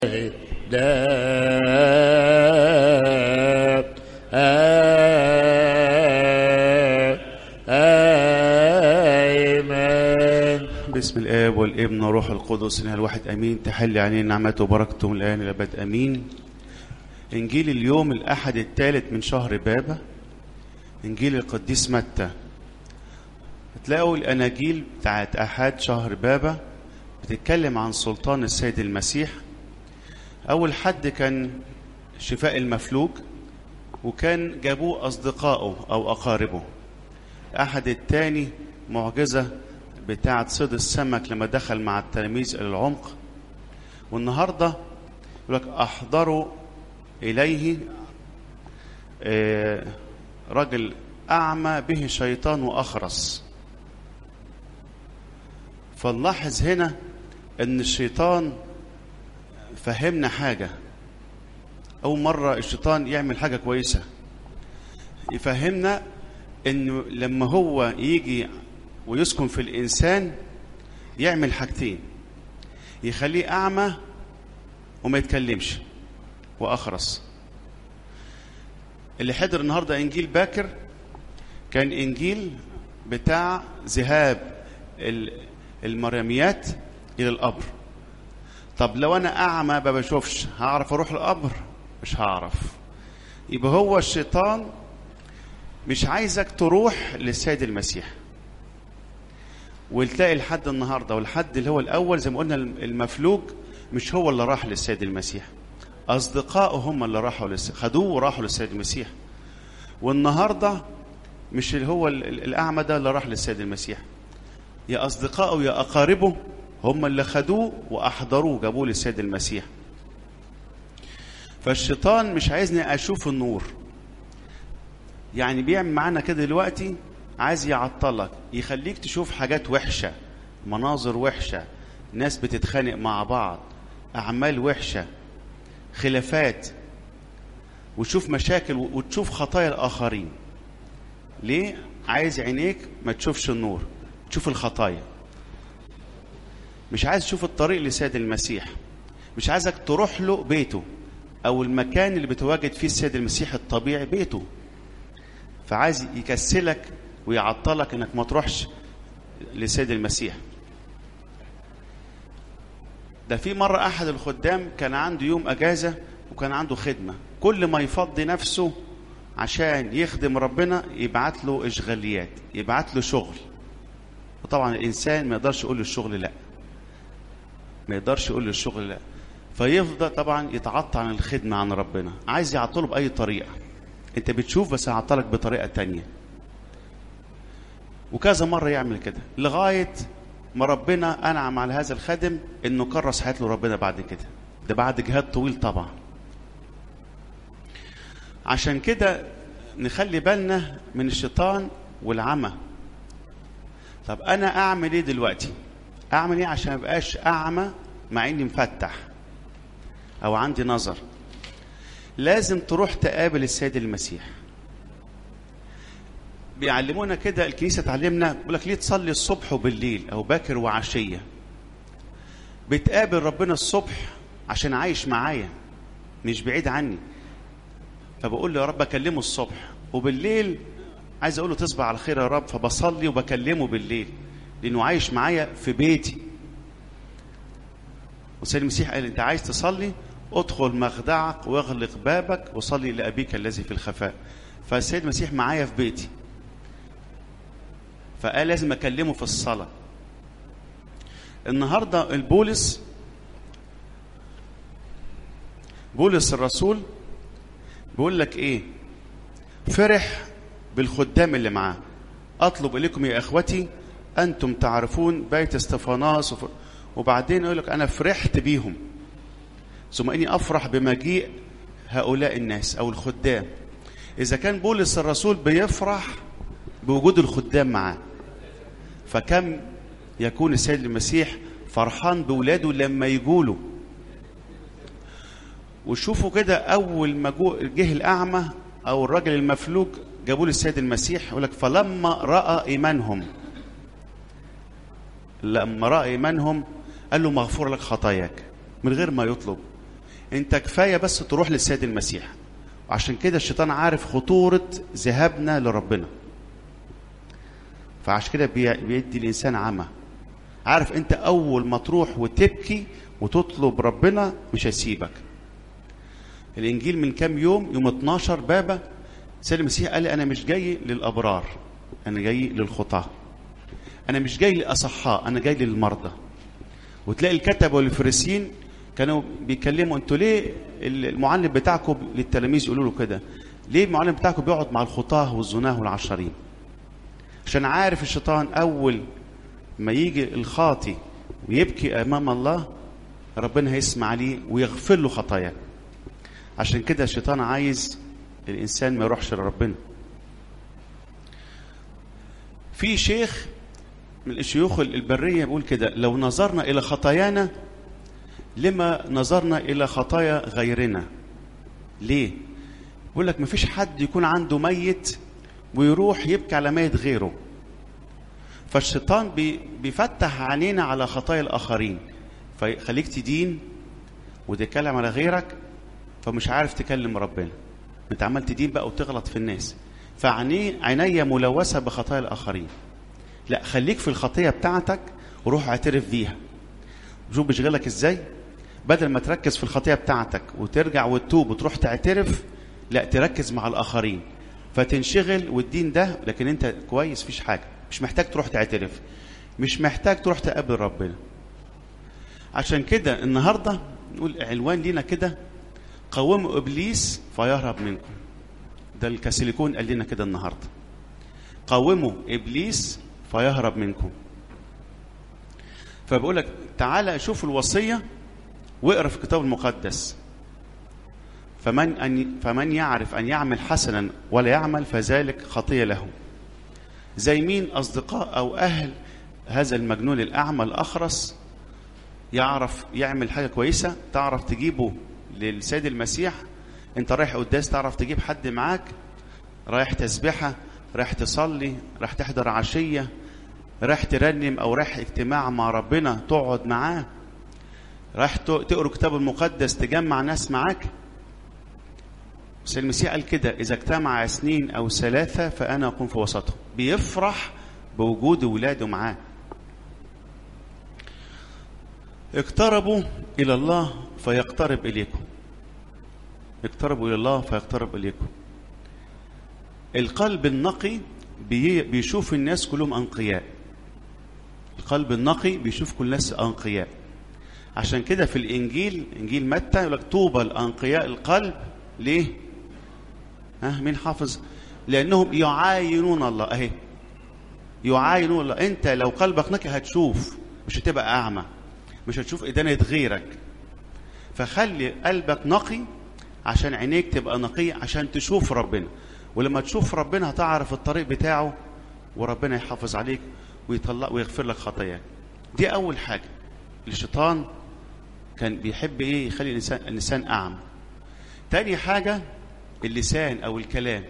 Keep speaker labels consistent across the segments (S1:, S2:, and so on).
S1: آمين
S2: باسم الآب والابن والروح القدس إله الواحد أمين تحل علينا نعمته وبركته من الآن إلى الأبد أمين إنجيل اليوم الأحد الثالث من شهر بابا إنجيل القديس متى هتلاقوا الأناجيل بتاعت أحد شهر بابا بتتكلم عن سلطان السيد المسيح أول حد كان شفاء المفلوج وكان جابوه أصدقائه أو أقاربه أحد التاني معجزة بتاعة صيد السمك لما دخل مع التلاميذ إلى العمق والنهاردة يقول لك أحضروا إليه آه، رجل أعمى به شيطان وأخرس فنلاحظ هنا أن الشيطان فهمنا حاجة أول مرة الشيطان يعمل حاجة كويسة يفهمنا أنه لما هو يجي ويسكن في الإنسان يعمل حاجتين يخليه أعمى وما يتكلمش وأخرس اللي حضر النهاردة إنجيل باكر كان إنجيل بتاع ذهاب ال- المريميات إلى القبر طب لو أنا أعمى ما بشوفش هعرف أروح القبر مش هعرف يبقى هو الشيطان مش عايزك تروح للسيد المسيح وتلاقي لحد النهارده والحد اللي هو الاول زي ما قلنا المفلوج مش هو اللي راح للسيد المسيح اصدقائه هم اللي راحوا للسيد خدوه وراحوا للسيد المسيح والنهارده مش اللي هو ال- ال- الاعمى ده اللي راح للسيد المسيح يا اصدقائه يا اقاربه هم اللي خدوه واحضروه جابوه للسيد المسيح فالشيطان مش عايزني اشوف النور يعني بيعمل معانا كده دلوقتي عايز يعطلك يخليك تشوف حاجات وحشة مناظر وحشة ناس بتتخانق مع بعض أعمال وحشة خلافات وتشوف مشاكل وتشوف خطايا الآخرين ليه؟ عايز عينيك ما تشوفش النور تشوف الخطايا مش عايز تشوف الطريق لسيد المسيح مش عايزك تروح له بيته أو المكان اللي بتواجد فيه السيد المسيح الطبيعي بيته فعايز يكسلك ويعطلك انك ما تروحش لسيد المسيح ده في مرة أحد الخدام كان عنده يوم أجازة وكان عنده خدمة كل ما يفضي نفسه عشان يخدم ربنا يبعت له إشغاليات يبعت له شغل وطبعا الإنسان ما يقدرش يقول للشغل لا ما يقدرش يقول للشغل لا فيفضل طبعا يتعطل عن الخدمة عن ربنا عايز يعطله بأي طريقة انت بتشوف بس هعطلك بطريقة تانية وكذا مرة يعمل كده لغاية ما ربنا أنعم على هذا الخادم إنه كرس حياته ربنا بعد كده ده بعد جهاد طويل طبعا عشان كده نخلي بالنا من الشيطان والعمى طب أنا أعمل إيه دلوقتي أعمل إيه عشان مبقاش أعمى مع إني مفتح أو عندي نظر لازم تروح تقابل السيد المسيح بيعلمونا كده الكنيسة تعلمنا بيقول لك ليه تصلي الصبح وبالليل أو باكر وعشية بتقابل ربنا الصبح عشان عايش معايا مش بعيد عني فبقول له يا رب أكلمه الصبح وبالليل عايز أقول له تصبح على خير يا رب فبصلي وبكلمه بالليل لأنه عايش معايا في بيتي والسيد المسيح قال أنت عايز تصلي ادخل مخدعك واغلق بابك وصلي لأبيك الذي في الخفاء فالسيد المسيح معايا في بيتي فقال لازم أكلمه في الصلاة النهاردة البولس بولس الرسول بيقول لك ايه فرح بالخدام اللي معاه اطلب اليكم يا اخوتي انتم تعرفون بيت استفاناس وف- وبعدين يقول لك انا فرحت بيهم ثم اني افرح بمجيء هؤلاء الناس او الخدام اذا كان بولس الرسول بيفرح بوجود الخدام معاه فكم يكون السيد المسيح فرحان بولاده لما يجوله وشوفوا كده اول ما جو- جه الاعمى او الراجل المفلوج جابوا له السيد المسيح يقول لك فلما راى ايمانهم لما راى ايمانهم قال له مغفور لك خطاياك من غير ما يطلب انت كفايه بس تروح للسيد المسيح وعشان كده الشيطان عارف خطوره ذهابنا لربنا فعشان كده بي- بيدي الانسان عمى عارف انت اول ما تروح وتبكي وتطلب ربنا مش هيسيبك الانجيل من كام يوم يوم 12 بابا سيد المسيح قال لي انا مش جاي للابرار انا جاي للخطاه انا مش جاي لاصحاء انا جاي للمرضى وتلاقي الكتبه والفريسيين كانوا بيكلموا انتوا ليه المعلم بتاعكم للتلاميذ يقولوا له كده ليه المعلم بتاعكم بيقعد مع الخطاه والزناه والعشرين عشان عارف الشيطان اول ما يجي الخاطي ويبكي امام الله ربنا هيسمع عليه ويغفر له خطاياه عشان كده الشيطان عايز الانسان ما يروحش لربنا في شيخ من الشيوخ البريه بيقول كده لو نظرنا الى خطايانا لما نظرنا الى خطايا غيرنا ليه بيقول لك مفيش حد يكون عنده ميت ويروح يبكي على ميت غيره فالشيطان بي بيفتح عينينا على خطايا الاخرين فيخليك تدين وتتكلم على غيرك فمش عارف تكلم ربنا انت عمال تدين بقى وتغلط في الناس فعيني عينيا ملوثه بخطايا الاخرين لا خليك في الخطيه بتاعتك وروح اعترف بيها شوف بيشغلك ازاي بدل ما تركز في الخطيه بتاعتك وترجع وتتوب وتروح تعترف لا تركز مع الاخرين فتنشغل والدين ده لكن انت كويس فيش حاجه مش محتاج تروح تعترف مش محتاج تروح تقابل ربنا عشان كده النهارده نقول عنوان لينا كده قوموا ابليس فيهرب منكم ده الكاسيليكون قال لنا كده النهارده قوموا ابليس فيهرب منكم فبقول لك تعالى شوف الوصيه واقرا في الكتاب المقدس فمن أن فمن يعرف ان يعمل حسنا ولا يعمل فذلك خطيه له زي مين اصدقاء او اهل هذا المجنون الاعمى الاخرس يعرف يعمل حاجه كويسه تعرف تجيبه للسيد المسيح انت رايح قداس تعرف تجيب حد معاك رايح تسبحه رايح تصلي رايح تحضر عشيه رايح ترنم او رايح اجتماع مع ربنا تقعد معاه رايح تقرا الكتاب المقدس تجمع ناس معاك بس المسيح قال كده اذا اجتمع اثنين او ثلاثه فانا اكون في وسطهم بيفرح بوجود ولاده معاه اقتربوا الى الله فيقترب اليكم اقتربوا الى الله فيقترب اليكم القلب النقي بي بيشوف الناس كلهم انقياء القلب النقي بيشوف كل الناس انقياء عشان كده في الانجيل انجيل متى يقول لك طوبى الانقياء القلب ليه ها مين حافظ لانهم يعاينون الله اهي يعاينون الله انت لو قلبك نقي هتشوف مش هتبقى اعمى مش هتشوف ادانه غيرك فخلي قلبك نقي عشان عينيك تبقى نقية عشان تشوف ربنا ولما تشوف ربنا هتعرف الطريق بتاعه وربنا يحافظ عليك ويطلع ويغفر لك خطاياك دي اول حاجه الشيطان كان بيحب ايه يخلي الانسان الانسان اعمى تاني حاجه اللسان او الكلام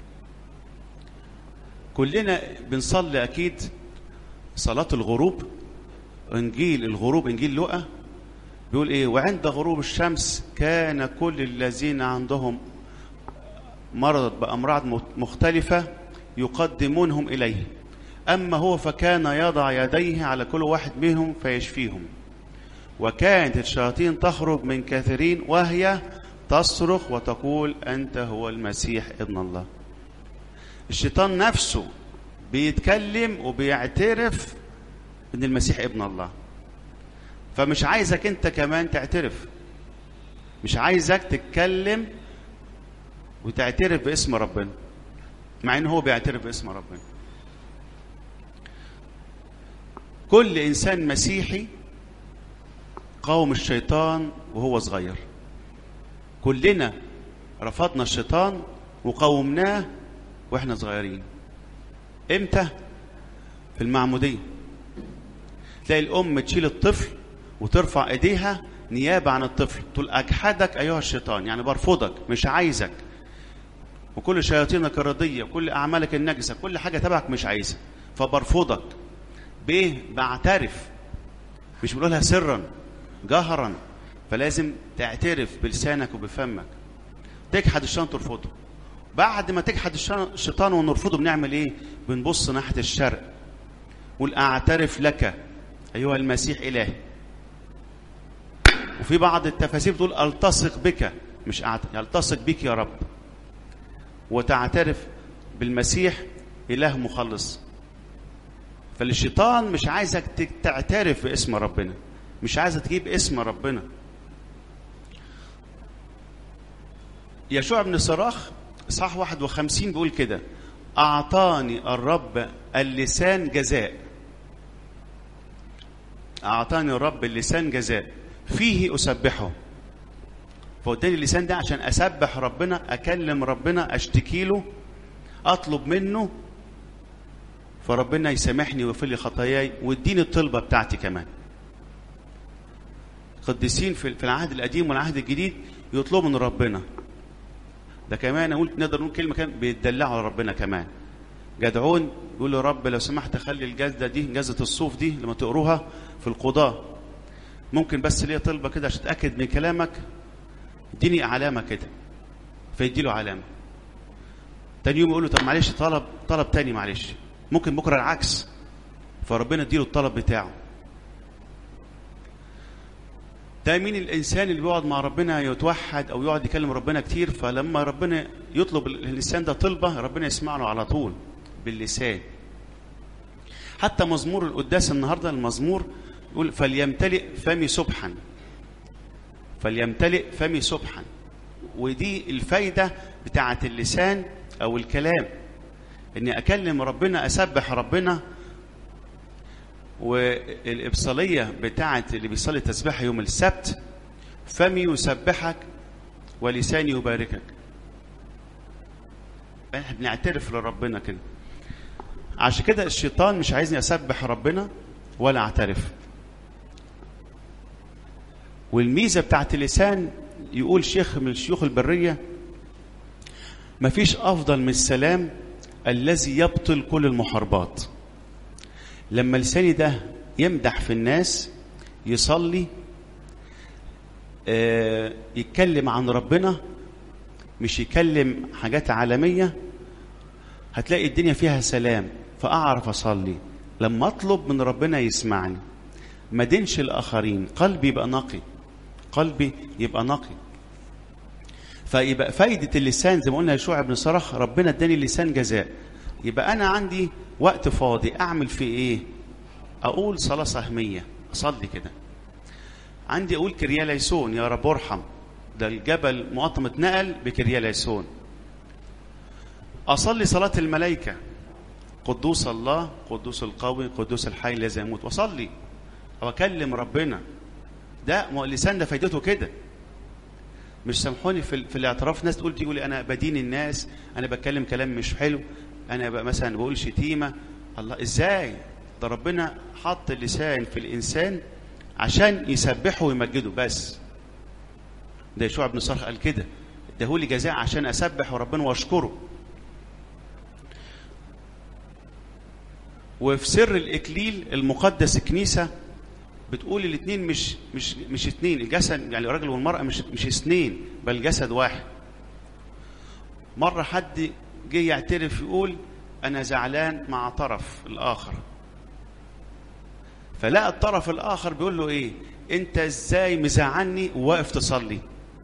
S2: كلنا بنصلي اكيد صلاه الغروب انجيل الغروب انجيل لقا بيقول ايه وعند غروب الشمس كان كل الذين عندهم مرض بامراض مختلفه يقدمونهم اليه اما هو فكان يضع يديه على كل واحد منهم فيشفيهم وكانت الشياطين تخرج من كثيرين وهي تصرخ وتقول انت هو المسيح ابن الله الشيطان نفسه بيتكلم وبيعترف ان المسيح ابن الله فمش عايزك انت كمان تعترف مش عايزك تتكلم وتعترف باسم ربنا مع ان هو بيعترف باسم ربنا كل انسان مسيحي قاوم الشيطان وهو صغير كلنا رفضنا الشيطان وقاومناه واحنا صغيرين امتى في المعموديه تلاقي الام تشيل الطفل وترفع ايديها نيابه عن الطفل تقول اجحدك ايها الشيطان يعني برفضك مش عايزك وكل شياطينك الرضيه كل اعمالك النجسه كل حاجه تبعك مش عايزها فبرفضك بايه بعترف مش بنقولها سرا جهرا فلازم تعترف بلسانك وبفمك تجحد الشيطان ترفضه بعد ما تجحد الشيطان- الشيطان ونرفضه بنعمل ايه بنبص ناحيه الشرق قول اعترف لك ايها المسيح الهي وفي بعض التفاسير بتقول التصق بك مش أعت... التصق بك يا رب وتعترف بالمسيح اله مخلص فالشيطان مش عايزك ت- تعترف باسم ربنا مش عايزك تجيب اسم ربنا يشوع بن صراخ اصحاح 51 بيقول كده اعطاني الرب اللسان جزاء اعطاني الرب اللسان جزاء فيه اسبحه فوداني اللسان ده عشان اسبح ربنا اكلم ربنا اشتكي له اطلب منه فربنا يسامحني ويغفر لي خطاياي ويديني الطلبه بتاعتي كمان قديسين في في العهد القديم والعهد الجديد يطلبوا من ربنا ده كمان اقول نقدر نقول كلمه كمان بيتدلعوا على ربنا كمان جدعون يقول له رب لو سمحت خلي الجزده دي جزه الصوف دي لما تقروها في القضاه ممكن بس ليا طلبه كده عشان اتاكد من كلامك اديني علامه كده فيدي له علامه تاني يوم يقول له طب معلش طلب طلب تاني معلش ممكن بكره العكس فربنا يديله الطلب بتاعه ده مين الانسان اللي بيقعد مع ربنا يتوحد او يقعد يكلم ربنا كتير فلما ربنا يطلب الانسان ده طلبه ربنا يسمع له على طول باللسان حتى مزمور القداس النهارده المزمور يقول فليمتلئ فمي سبحا فليمتلئ فمي سبحا ودي الفايده بتاعه اللسان او الكلام اني اكلم ربنا اسبح ربنا والإبصالية بتاعت اللي بيصلي تسبيحة يوم السبت فمي يسبحك ولساني يباركك احنا بنعترف لربنا كده عشان كده الشيطان مش عايزني اسبح ربنا ولا اعترف والميزة بتاعت اللسان يقول شيخ من الشيوخ البرية مفيش أفضل من السلام الذي يبطل كل المحاربات لما لساني ده يمدح في الناس يصلي آه، يتكلم عن ربنا مش يكلم حاجات عالمية هتلاقي الدنيا فيها سلام فأعرف أصلي لما أطلب من ربنا يسمعني ما دينش الآخرين قلبي يبقى نقي قلبي يبقى نقي فيبقى فايدة اللسان زي ما قلنا يشوع بن صرخ ربنا اداني اللسان جزاء يبقى أنا عندي وقت فاضي أعمل فيه إيه أقول صلاة سهمية أصلي كده عندي أقول كريا ليسون يا رب ارحم ده الجبل مقطم اتنقل بكريا ليسون أصلي صلاة الملائكة قدوس الله قدوس القوي قدوس الحي الذي يموت وأصلي أو أكلم ربنا ده ما هو اللسان ده فايدته كده مش سامحوني في, في الاعتراف ناس تقول تقول انا بدين الناس انا بتكلم كلام مش حلو انا بقى مثلا بقول شتيمه الله ازاي ده ربنا حط اللسان في الانسان عشان يسبحه ويمجده بس ده يشوع بن صرخ قال كده اداهولي جزاء عشان اسبح وربنا واشكره وفي سر الاكليل المقدس الكنيسه بتقول الاثنين مش مش مش اثنين الجسد يعني الراجل والمراه مش مش اثنين بل جسد واحد مره حد جه يعترف يقول انا زعلان مع طرف الاخر فلقى الطرف الاخر بيقول له ايه انت ازاي مزعلني وواقف تصلي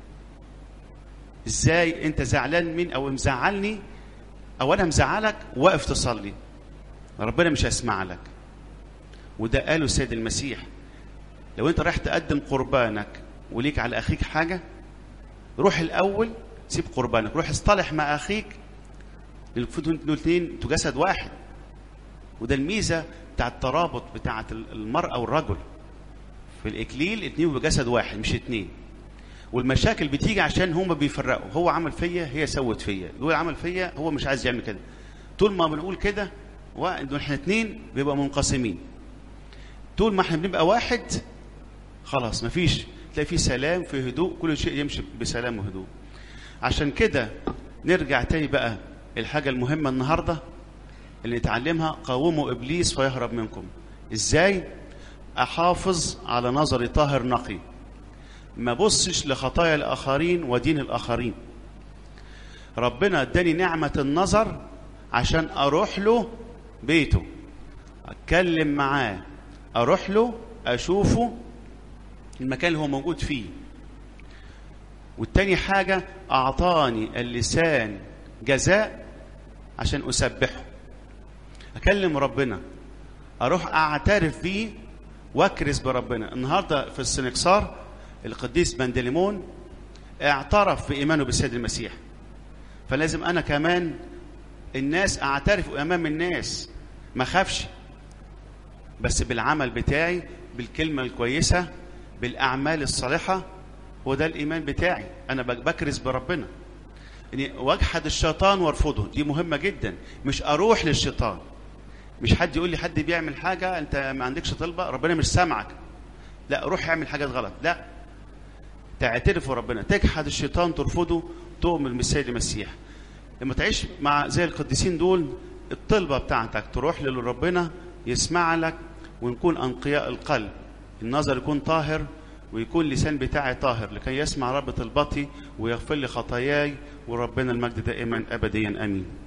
S2: ازاي انت زعلان من او مزعلني او انا مزعلك واقف تصلي ربنا مش هيسمع لك وده قاله السيد المسيح لو انت رايح تقدم قربانك وليك على اخيك حاجه روح الاول سيب قربانك روح اصطلح مع اخيك انتوا الاثنين انتوا جسد واحد وده الميزه بتاع الترابط بتاعه المراه والرجل في الاكليل اتنين بجسد واحد مش اتنين والمشاكل بتيجي عشان هما بيفرقوا هو عمل فيا هي سوت فيا هو عمل فيا هو مش عايز يعمل كده طول ما بنقول كده واحد احنا اتنين بيبقى منقسمين طول ما احنا بنبقى واحد خلاص مفيش تلاقي في سلام في هدوء كل شيء يمشي بسلام وهدوء عشان كده نرجع تاني بقى الحاجة المهمة النهاردة اللي نتعلمها قاوموا إبليس فيهرب منكم إزاي أحافظ على نظري طاهر نقي ما بصش لخطايا الآخرين ودين الآخرين ربنا اداني نعمة النظر عشان أروح له بيته أتكلم معاه أروح له أشوفه المكان اللي هو موجود فيه والتاني حاجة أعطاني اللسان جزاء عشان أسبحه أكلم ربنا أروح أعترف بيه وأكرز بربنا النهاردة في السنكسار القديس بندليمون اعترف بإيمانه بالسيد المسيح فلازم أنا كمان الناس أعترف أمام الناس ما خافش بس بالعمل بتاعي بالكلمة الكويسة بالأعمال الصالحة هو ده الإيمان بتاعي أنا بكرز بربنا إني واجحد الشيطان وارفضه دي مهمة جدا مش أروح للشيطان مش حد يقول لي حد بيعمل حاجة أنت ما عندكش طلبة ربنا مش سامعك لا روح اعمل حاجات غلط لا تعترف ربنا تجحد الشيطان ترفضه تؤمن بالسيد المسيح لما تعيش مع زي القديسين دول الطلبة بتاعتك تروح لربنا يسمع لك ونكون أنقياء القلب النظر يكون طاهر ويكون اللسان بتاعي طاهر لكي يسمع رب طلبتي ويغفر لي خطاياي وربنا المجد دائما أبديا أمين